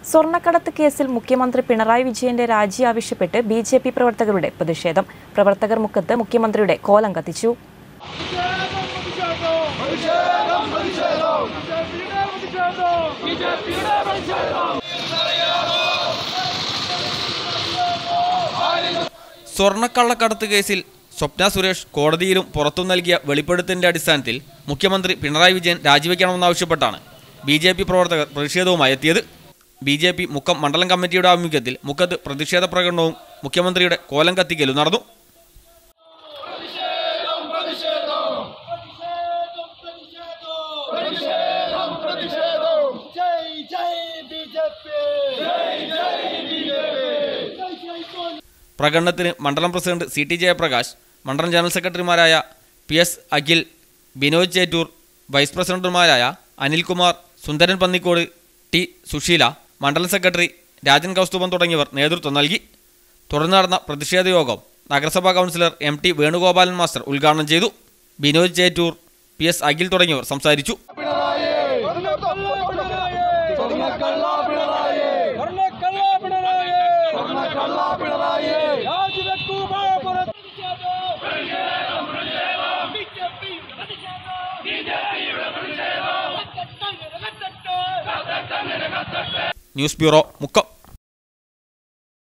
സ്വർണ്ണക്കടത്ത് കേസിൽ മുഖ്യമന്ത്രി പിണറായി വിജയന്റെ രാജി ആവശ്യപ്പെട്ട് ബി ജെ പി പ്രവർത്തകരുടെ പ്രതിഷേധം പ്രവർത്തകർ മുഖത്ത് മുഖ്യമന്ത്രിയുടെ കോലം കത്തിച്ചു സ്വർണ്ണക്കള്ളക്കടത്ത് കേസിൽ സ്വപ്ന സുരേഷ് കോടതിയിലും പുറത്തും നൽകിയ വെളിപ്പെടുത്തലിന്റെ അടിസ്ഥാനത്തിൽ മുഖ്യമന്ത്രി പിണറായി വിജയൻ രാജിവെക്കണമെന്നാവശ്യപ്പെട്ടാണ് ബി ജെ പി പ്രവർത്തകർ പ്രതിഷേധവുമായി എത്തിയത് ബി ജെ പി മുക്കം മണ്ഡലം കമ്മിറ്റിയുടെ ആഭിമുഖ്യത്തിൽ മുക്കത്ത് പ്രതിഷേധ പ്രകടനവും മുഖ്യമന്ത്രിയുടെ കോലം കത്തിക്കലും നടന്നു जय जय बीजेपी जय जय बीजेपी जय जय कोण പ്രകടനത്തിന് മണ്ഡലം പ്രസിഡന്റ് സി ടി ജയപ്രകാശ് മണ്ഡലം ജനറൽ സെക്രട്ടറിമാരായ P S Akhil Binoy Chettur vice പ്രസിഡന്റുമാരായ അനിൽകുമാർ സുന്ദരൻ പന്നിക്കോട് ടി സുശീല മണ്ഡലം സെക്രട്ടറി രാജൻ കൗസ്തുഭൻ തുടങ്ങിയവർ നേതൃത്വം നൽകി തുടർന്ന് നടന്ന പ്രതിഷേധ യോഗം നഗരസഭാ councillor M T Venugopalan master ഉദ്ഘാടനം ചെയ്തു ബിനോയ് ചേറ്റൂർ പി എസ് അഖിൽ തുടങ്ങിയവർ സംസാരിച്ചു ന്യൂസ് ബ്യൂറോ മുക്കം